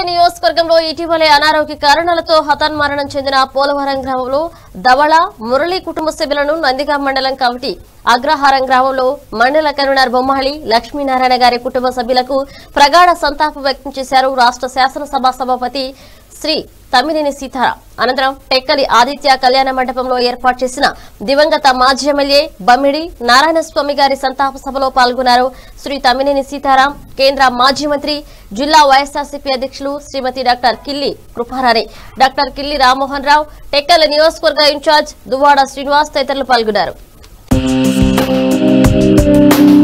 టెక్కలి నియోజకవర్గంలో ఇటీవలే అనారోగ్య కారణాలతో హతాన్మరణం చెందిన పోలవరం గ్రామంలో ధవళ మురళి కుటుంబ సభ్యులను నందిగాం మండలం కమిటీ అగ్రహారం గ్రామంలో మండల కన్వీనర్ బొమ్మాళి లక్ష్మీనారాయణ గారి కుటుంబ సభ్యులకు ప్రగాఢ సంతాపం వ్యక్తం చేశారు రాష్ట్ర శాసనసభ సభాపతి శ్రీ తమ్మినేని సీతారాం అనంతరం టెక్కలి ఆదిత్య కళ్యాణ మండపంలో ఏర్పాటు చేసిన దివంగత మాజీ ఎమ్మెల్యే బమ్మిడి నారాయణస్వామి గారి సంతాప సభలో పాల్గొన్నారు శ్రీ తమ్మినేని సీతారాం కేంద్ర మాజీ మంత్రి జిల్లా వైఎస్ఆర్సీపీ అధ్యక్షులు శ్రీమతి డాక్టర్ కిల్లి కృపారాణి డాక్టర్ కిల్లి రామ్మోహన్ రావు టెక్కలి నియోజకవర్గ ఇన్ఛార్జ్ దువ్వాడ శ్రీనివాస్ తదితరులు పాల్గొన్నారు